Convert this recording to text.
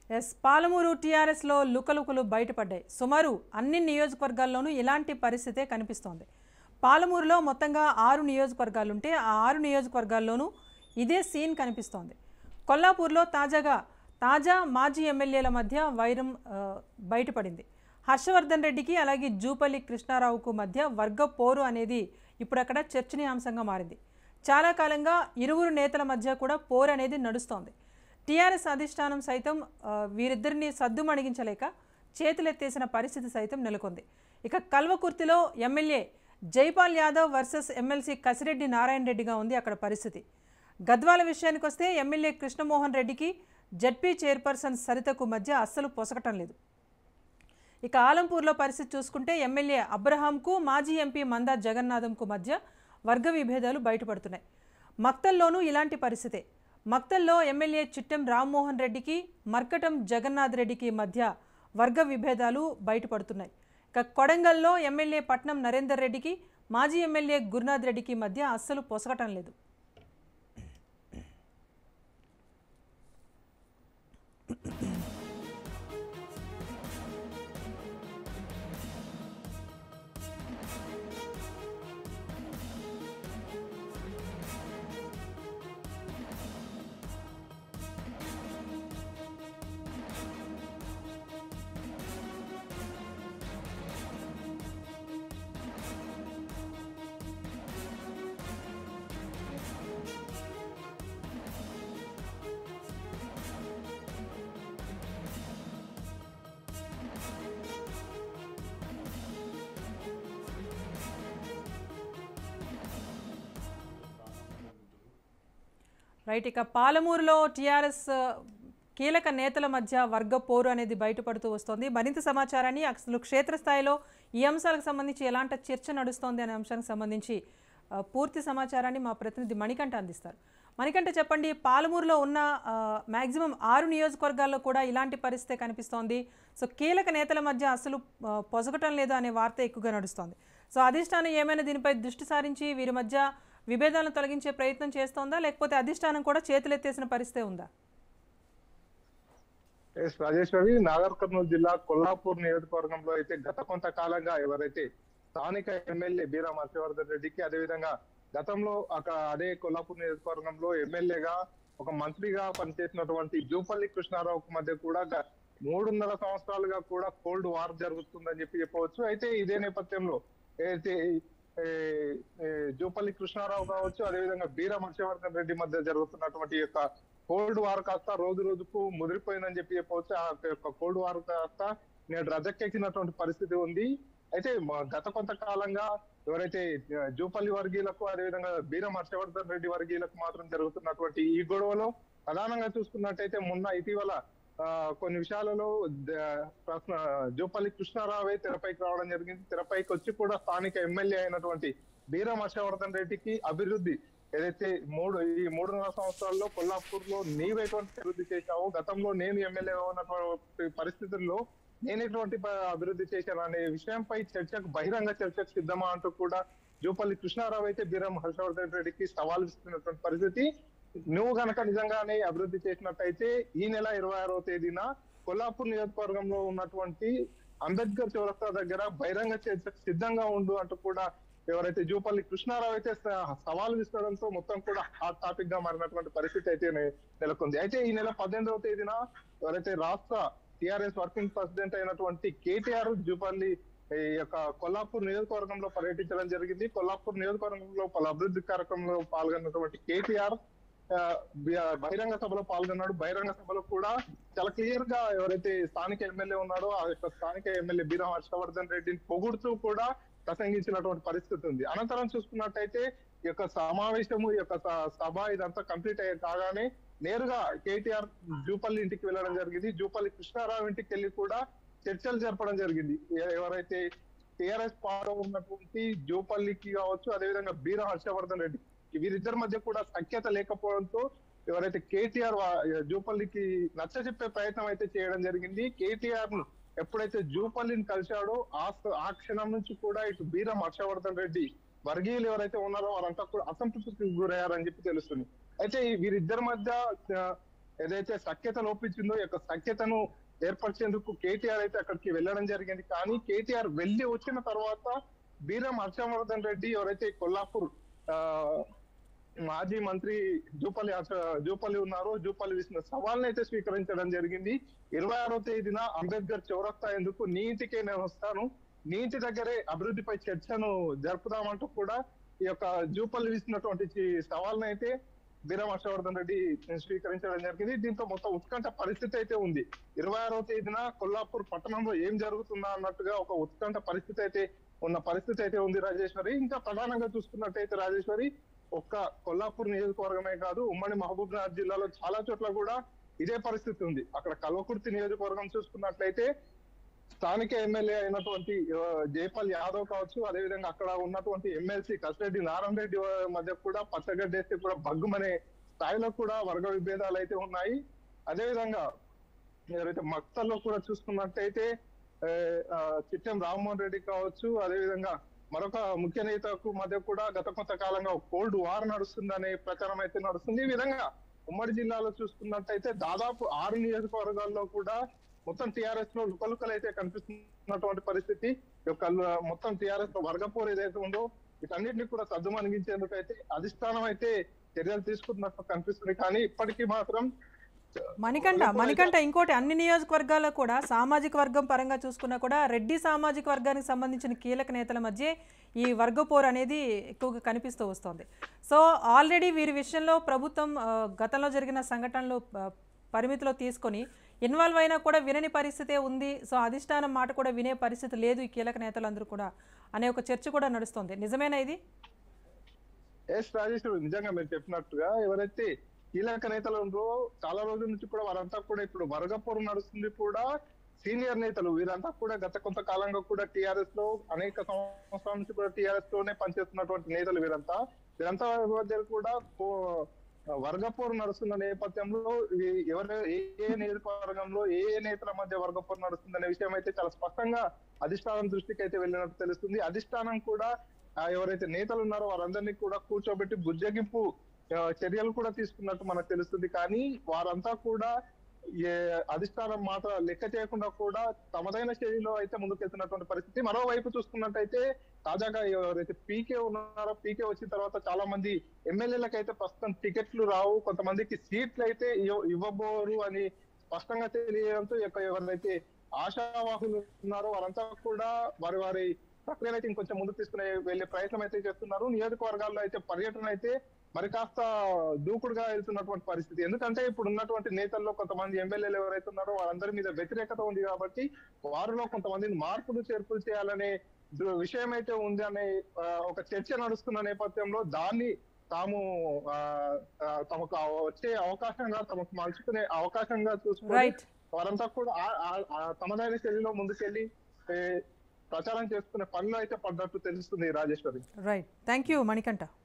yes Palamuru టీఆర్ఎస్లో లుకలుకలు బయటపడ్డాయి సుమారు అన్ని నియోజకవర్గాల్లోనూ ఇలాంటి పరిస్థితే కనిపిస్తోంది పాలమూరులో మొత్తంగా ఆరు నియోజకవర్గాలు ఉంటే ఆ ఆరు నియోజకవర్గాల్లోనూ ఇదే సీన్ కనిపిస్తోంది కొల్లాపూర్లో తాజాగా తాజా మాజీ ఎమ్మెల్యేల మధ్య వైరం ఆ, బయటపడింది హర్షవర్ధన్ రెడ్డికి అలాగే జూపల్లి కృష్ణారావుకు మధ్య వర్గ పోరు అనేది ఇప్పుడు అక్కడ చర్చనీయాంశంగా మారింది చాలా కాలంగా ఇరువురు నేతల మధ్య కూడా పోరు అనేది నడుస్తోంది టీఆర్ఎస్ అధిష్టానం సైతం ఆ, వీరిద్దరిని సద్దుమణిగించలేక చేతులెత్తేసిన పరిస్థితి సైతం నెలకొంది ఇక కల్వకుర్తిలో MLA Jaipal Yadav versus MLC Kasireddy Narayana రెడ్డిగా ఉంది అక్కడ పరిస్థితి గద్వాల విషయానికి వస్తే ఎమ్మెల్యే కృష్ణమోహన్ రెడ్డికి జడ్పీ చైర్పర్సన్ సరితకు మధ్య అస్సలు పొసగటం లేదు ఇక ఆలంపూర్లో పరిస్థితి చూసుకుంటే ఎమ్మెల్యే అబ్రహాంకు మాజీ ఎంపీ మందా జగన్నాథంకు మధ్య వర్గ విభేదాలు బయటపడుతున్నాయి మక్తల్లోనూ ఇలాంటి పరిస్థితే మక్తల్లో ఎమ్మెల్యే చిట్టెం రామ్మోహన్ రెడ్డికి మర్కటం జగన్నాథ్ రెడ్డికి మధ్య వర్గ విభేదాలు బయటపడుతున్నాయి ఇక కొడంగల్లో ఎమ్మెల్యే పట్నం నరేందర్ రెడ్డికి మాజీ ఎమ్మెల్యే గురునాథ్ రెడ్డికి మధ్య అస్సలు పొసగటం లేదు రైట్ ఇక పాలమూరులో టీఆర్ఎస్ కీలక నేతల మధ్య వర్గ పోరు అనేది బయటపడుతూ వస్తోంది మరింత సమాచారాన్ని అసలు క్షేత్రస్థాయిలో ఈ అంశాలకు సంబంధించి ఎలాంటి చర్చ నడుస్తోంది అనే అంశానికి సంబంధించి ఆ, పూర్తి సమాచారాన్ని మా ప్రతినిధి మణికంఠ అందిస్తారు మణికంఠ చెప్పండి పాలమూరులో ఉన్న మ్యాక్సిమం ఆరు నియోజకవర్గాల్లో కూడా ఇలాంటి పరిస్థితే కనిపిస్తోంది సో కీలక నేతల మధ్య అసలు ఆ, పొసగటం లేదు అనే వార్త ఎక్కువగా నడుస్తోంది సో అధిష్టానం ఏమైనా దీనిపై దృష్టి సారించి వీరి మధ్య విభేదాలను తొలగించే ప్రయత్నం చేస్తోందా లేకపోతే అధిష్టానం కూడా చేతులెత్తేసిన పరిస్థితే ఉందా ఎస్ రాజేష్ రవి నాగర్ కర్నూలు జిల్లా కొల్లాపూర్ నియోజకవర్గంలో అయితే గత కొంతకాలంగా ఎవరైతే స్థానిక ఎమ్మెల్యే బీరా హర్షవర్ధన్ రెడ్డికి అదేవిధంగా గతంలో అక్కడ అదే కొల్లాపూర్ నియోజకవర్గంలో ఎమ్మెల్యేగా ఒక మంత్రిగా పనిచేసినటువంటి జూపల్లి కృష్ణారావుకు మధ్య కూడా గ- మూడున్నర సంవత్సరాలుగా కూడా కోల్డ్ వార్ జరుగుతుందని చెప్పి చెప్పవచ్చు అయితే ఇదే నేపథ్యంలో ఏదైతే ఏ, ఏ, జూపల్లి కృష్ణారావు కావచ్చు అదేవిధంగా బీరా హర్షవర్ధన్ రెడ్డి మధ్య జరుగుతున్నటువంటి ఈ యొక్క కోల్డ్ వార్ కాస్త రోజు రోజుకు ముదిరిపోయిందని చెప్పి చెప్పవచ్చు ఆ యొక్క కోల్డ్ వార్ కాస్త నేడు రజక్కెక్కినటువంటి పరిస్థితి ఉంది అయితే మ- గత కొంతకాలంగా ఎవరైతే ఆ, జూపల్లి వర్గీయులకు అదేవిధంగా బీరం హర్షవర్ధన్ రెడ్డి వర్గీయులకు మాత్రం జరుగుతున్నటువంటి ఈ గొడవలో ప్రధానంగా చూసుకున్నట్టయితే మొన్న ఇటీవల ఆ, కొన్ని విషయాలలో ద- ప్రశ్న జూపల్లి కృష్ణారావే తెరపైకి రావడం జరిగింది తెరపైకి వచ్చి కూడా స్థానిక ఎమ్మెల్యే అయినటువంటి బీరం హర్షవర్ధన్ రెడ్డికి అభివృద్ధి ఏదైతే మూడు ఈ మూడున్నర సంవత్సరాల్లో కొల్లాపూర్ లో నీవెటువంటి అభివృద్ధి చేశావు గతంలో నేను ఎమ్మెల్యే ఉన్నటువంటి పరిస్థితుల్లో నేను ఎటువంటి ప- అభివృద్ధి చేశాను అనే విషయంపై చర్చకు బహిరంగ చర్చకు సిద్ధమా అంటూ కూడా జూపల్లి కృష్ణారావు అయితే బీరం హర్షవర్ధన్ రెడ్డికి సవాల్ ఇస్తున్నటువంటి పరిస్థితి నువ్వు గనక నిజంగానే అభివృద్ధి చేసినట్టయితే ఈ నెల ఇరవై ఆరవ తేదీన కొల్లాపూర్ నియోజకవర్గంలో ఉన్నటువంటి అంబేద్కర్ చౌరస్తా దగ్గర బహిరంగ చర్చకు సిద్ధంగా ఉండు అంటూ కూడా ఎవరైతే జూపల్లి కృష్ణారావు అయితే స- సవాల్ విసరడంతో మొత్తం కూడా హాట్ టాపిక్ గా మారినటువంటి పరిస్థితి అయితే నె- నెలకొంది అయితే ఈ నెల పద్దెనిమిదవ తేదీన ఎవరైతే రాష్ట్ర టిఆర్ఎస్ వర్కింగ్ ప్రెసిడెంట్ అయినటువంటి కేటీఆర్ జూపల్లి ఈ యొక్క కొల్లాపూర్ నియోజకవర్గంలో పర్యటించడం జరిగింది కొల్లాపూర్ నియోజకవర్గంలో పలు అభివృద్ధి కార్యక్రమంలో పాల్గొన్నటువంటి కేటీఆర్ ఆ, బి- బహిరంగ సభలో పాల్గొన్నాడు బహిరంగ సభలో కూడా చాలా క్లియర్ గా ఎవరైతే స్థానిక ఎమ్మెల్యే ఉన్నాడో ఆ యొక్క స్థానిక ఎమ్మెల్యే బీరం హర్షవర్ధన్ రెడ్డిని పొగుడుతూ కూడా ప్రసంగించినటువంటి పరిస్థితి ఉంది అనంతరం చూసుకున్నట్టయితే ఈ యొక్క సమావేశము ఈ యొక్క స- సభ ఇదంతా కంప్లీట్ అయ్యే కాగానే నేరుగా కేటీఆర్ జూపల్లి ఇంటికి వెళ్ళడం జరిగింది జూపల్లి కృష్ణారావు ఇంటికి వెళ్ళి కూడా చర్చలు జరపడం జరిగింది ఎ- ఎవరైతే టిఆర్ఎస్ పార్టీలో ఉన్నటువంటి జూపల్లికి కావచ్చు అదేవిధంగా బీర హర్షవర్ధన్ రెడ్డి వీరిద్దరి మధ్య కూడా సఖ్యత లేకపోవడంతో ఎవరైతే కేటీఆర్ వా- జూపల్లికి నచ్చ చెప్పే ప్రయత్నం అయితే చేయడం జరిగింది కేటీఆర్ ను ఎప్పుడైతే జూపల్లిని కలిశాడో ఆ స- ఆ క్షణం నుంచి కూడా ఇటు బీరం హర్షవర్ధన్ రెడ్డి వర్గీయులు ఎవరైతే ఉన్నారో వారంతా కూడా అసంతృప్తికి గురయ్యారని చెప్పి తెలుస్తుంది అయితే ఈ వీరిద్దరి మధ్య ఆ, ఏదైతే సఖ్యత లోపించిందో ఈ యొక్క సఖ్యతను ఏర్పరిచేందుకు కేటీఆర్ అయితే అక్కడికి వెళ్ళడం జరిగింది కానీ కేటీఆర్ వెళ్ళి వచ్చిన తర్వాత బీరం హర్షవర్ధన్ రెడ్డి ఎవరైతే కొల్లాపూర్ ఆ, మాజీ మంత్రి జూపల్లి హర్ష- జూపల్లి ఉన్నారో జూపల్లి విసిన సవాల్ని అయితే స్వీకరించడం జరిగింది ఇరవై ఆరో తేదీన అంబేద్కర్ చౌరస్తా ఎందుకు నీ ఇంటికే నేను వస్తాను నీ ఇంటి దగ్గరే అభివృద్ధిపై చర్చను జరుపుదామంటూ కూడా ఈ యొక్క జూపల్లి విసినటువంటి చి- సవాల్ని అయితే బీరం హర్షవర్ధన్ రెడ్డి స్వీకరించడం జరిగింది దీంతో మొత్తం ఉత్కంఠ పరిస్థితి అయితే ఉంది ఇరవై ఆరో తేదీన కొల్లాపూర్ పట్టణంలో ఏం జరుగుతుందా అన్నట్టుగా ఒక ఉత్కంఠ పరిస్థితి అయితే ఉన్న పరిస్థితి అయితే ఉంది రాజేశ్వరి ఇంకా ప్రధానంగా చూసుకున్నట్టయితే రాజేశ్వరి ఒక్క కొల్లాపూర్ నియోజకవర్గమే కాదు ఉమ్మడి మహబూబ్ నగర్ జిల్లాలో చాలా చోట్ల కూడా ఇదే పరిస్థితి ఉంది అక్కడ కల్వకుర్తి నియోజకవర్గం చూసుకున్నట్లయితే స్థానిక ఎమ్మెల్యే అయినటువంటి ఆ, జైపాల్ యాదవ్ కావచ్చు అదేవిధంగా అక్కడ ఉన్నటువంటి ఎమ్మెల్సీ కసిరెడ్డి నారాయణ రెడ్డి మధ్య కూడా పచ్చగడ్డేస్తే కూడా బగ్గుమనే స్థాయిలో కూడా వర్గ విభేదాలు అయితే ఉన్నాయి అదేవిధంగా ఎవరైతే మక్తల్లో కూడా చూసుకున్నట్టయితే ఏ, ఆ, చిట్టెం రామ్మోహన్ రెడ్డి కావచ్చు అదేవిధంగా మరొక ముఖ్య నేతకు మధ్య కూడా గత కొంతకాలంగా కోల్డ్ వార్ నడుస్తుందనే ప్రచారం అయితే నడుస్తుంది ఈ విధంగా ఉమ్మడి జిల్లాలో చూసుకున్నట్టయితే దాదాపు ఆరు నియోజకవర్గాల్లో కూడా మొత్తం టిఆర్ఎస్ లో లుకలుకలు అయితే కనిపిస్తున్నటువంటి పరిస్థితి ఈ యొక్క ల- మొత్తం టిఆర్ఎస్ లో వర్గపోరు ఏదైతే ఉందో వీటన్నిటిని కూడా సద్దు మణిగించేందుకు అయితే అధిష్టానం అయితే చర్యలు తీసుకుంటున్నట్టు కనిపిస్తుంది కానీ ఇప్పటికీ మాత్రం మణికంఠ మణికంఠ ఇంకోటి అన్ని నియోజకవర్గాల్లో కూడా సామాజిక వర్గం పరంగా చూసుకున్నా కూడా రెడ్డి సామాజిక వర్గానికి సంబంధించిన కీలక నేతల మధ్య ఈ వర్గపోరు అనేది ఎక్కువగా కనిపిస్తూ వస్తుంది సో ఆల్రెడీ వీరి విషయంలో ప్రభుత్వం ఆ, గతంలో జరిగిన సంఘటనలు ఆ, పరిమితిలో తీసుకొని ఇన్వాల్వ్ అయినా కూడా వినని పరిస్థితే ఉంది సో అధిష్టానం మాట కూడా వినే పరిస్థితి లేదు ఈ కీలక నేతలందరూ కూడా అనే ఒక చర్చ కూడా నడుస్తుంది నిజమేనా ఇది ఎస్ రాజేశ్వరి నిజంగా మీరు చెప్పినట్టుగా ఎవరైతే కీలక నేతలు ఉన్నారో చాలా రోజుల నుంచి కూడా వారంతా కూడా ఇప్పుడు వర్గపోరు నడుస్తుంది కూడా సీనియర్ నేతలు వీరంతా కూడా గత కొంతకాలంగా కూడా టిఆర్ఎస్ లో అనేక సంవత్సరాల నుంచి కూడా టిఆర్ఎస్ లోనే పనిచేస్తున్నటువంటి నేతలు వీరంతా వీరంతా మధ్య కూడా కో- వర్గపోరు నడుస్తున్న నేపథ్యంలో ఈ- ఎవరు ఏ ఏ నియోజకవర్గంలో ఏ ఏ నేతల మధ్య వర్గపోరు నడుస్తుందనే విషయం అయితే చాలా స్పష్టంగా అధిష్టానం దృష్టికి అయితే వెళ్ళినట్టు తెలుస్తుంది అధిష్టానం కూడా ఆ ఎవరైతే నేతలు ఉన్నారో వారందరినీ కూడా కూర్చోబెట్టి బుజ్జగింపు ఆ, చర్యలు కూడా తీసుకున్నట్టు మనకు తెలుస్తుంది కానీ వారంతా కూడా ఏ అధిష్టానం మాట లెక్క చేయకుండా కూడా తమదైన శైలిలో అయితే ముందుకెళ్తున్నటువంటి పరిస్థితి మరోవైపు చూసుకున్నట్టయితే తాజాగా ఎవరైతే పీకే ఉన్నారో పీకే వచ్చిన తర్వాత చాలా మంది ఎమ్మెల్యేలకు అయితే ప్రస్తుతం టికెట్లు రావు కొంతమందికి సీట్లు అయితే ఇవ్వ- ఇవ్వబోరు అని స్పష్టంగా తెలియడంతో ఈ యొక్క ఎవరైతే ఆశావాహులు ఉన్నారో వారంతా కూడా వారి వారి ప్రక్రియను అయితే ఇంకొంచెం ముందుకు తీసుకునే వెళ్లే ప్రయత్నం అయితే చేస్తున్నారు నియోజకవర్గాల్లో అయితే పర్యటన అయితే మరి కాస్త దూకుడుగా వెళ్తున్నటువంటి పరిస్థితి ఎందుకంటే ఇప్పుడు ఉన్నటువంటి నేతల్లో కొంతమంది ఎమ్మెల్యేలు ఎవరైతే ఉన్నారో వారందరి మీద వ్యతిరేకత ఉంది కాబట్టి వారిలో కొంతమందిని మార్పులు చేర్పులు చేయాలనే దు- విషయం అయితే ఉంది అనే ఆ, ఒక చర్చ నడుస్తున్న నేపథ్యంలో దాన్ని తాము ఆ, ఆ, తమకు ఆ వచ్చే అవకాశంగా తమకు మలుచుకునే అవకాశంగా చూసుకొని రైట్ వారంతా కూడా ఆ- ఆ- ఆ తమదైన శైలిలో ముందుకెళ్లి ఏ, ప్రచారం చేసుకునే పనిలో అయితే పడ్డట్టు తెలుస్తుంది Rajeshwari right thank you Manikanta